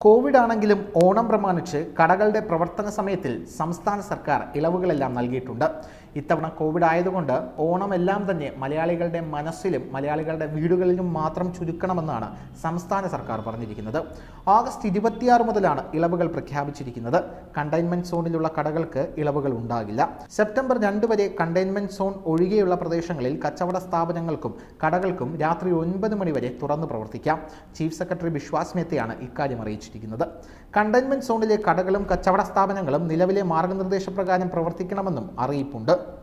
Covid ആണെങ്കിലും ഓണം പ്രമാണിച്ച് കടകളുടെ പ്രവർത്തന സമയത്തിൽ സംസ്ഥാന സർക്കാർ ഇളവുകളെല്ലാം നൽകിയിട്ടുണ്ട് ഇത്തവണ കോവിഡ് ആയതുകൊണ്ട് ഓണമെല്ലാം തന്നെ മലയാളികളുടെ മനസ്സിലും മലയാളികളുടെ വീടുകളിലും മാത്രം ചുരുക്കണമെന്നാണ് സംസ്ഥാന സർക്കാർ പറഞ്ഞിരിക്കുന്നത് ഓഗസ്റ്റ് ഇരുപത്തിയാറ് മുതലാണ് ഇളവുകൾ പ്രഖ്യാപിച്ചിരിക്കുന്നത് കണ്ടെയ്ൻമെന്റ് സോണിലുള്ള കടകൾക്ക് ഇളവുകൾ ഉണ്ടാകില്ല സെപ്റ്റംബർ രണ്ട് വരെ കണ്ടെയ്ൻമെന്റ് സോൺ ഒഴികെയുള്ള പ്രദേശങ്ങളിൽ കച്ചവട സ്ഥാപനങ്ങൾക്കും കടകൾക്കും രാത്രി ഒൻപത് മണി വരെ തുറന്നു പ്രവർത്തിക്കാം ചീഫ് സെക്രട്ടറി ബിശ്വാസ് മേത്തയാണ് ഇക്കാര്യം അറിയിച്ചിരിക്കുന്നത് കണ്ടെയ്ൻമെന്റ് സോണിലെ കടകളും കച്ചവട സ്ഥാപനങ്ങളും നിലവിലെ മാർഗനിർദ്ദേശപ്രകാരം പ്രവർത്തിക്കണമെന്നും അറിയിപ്പുണ്ട്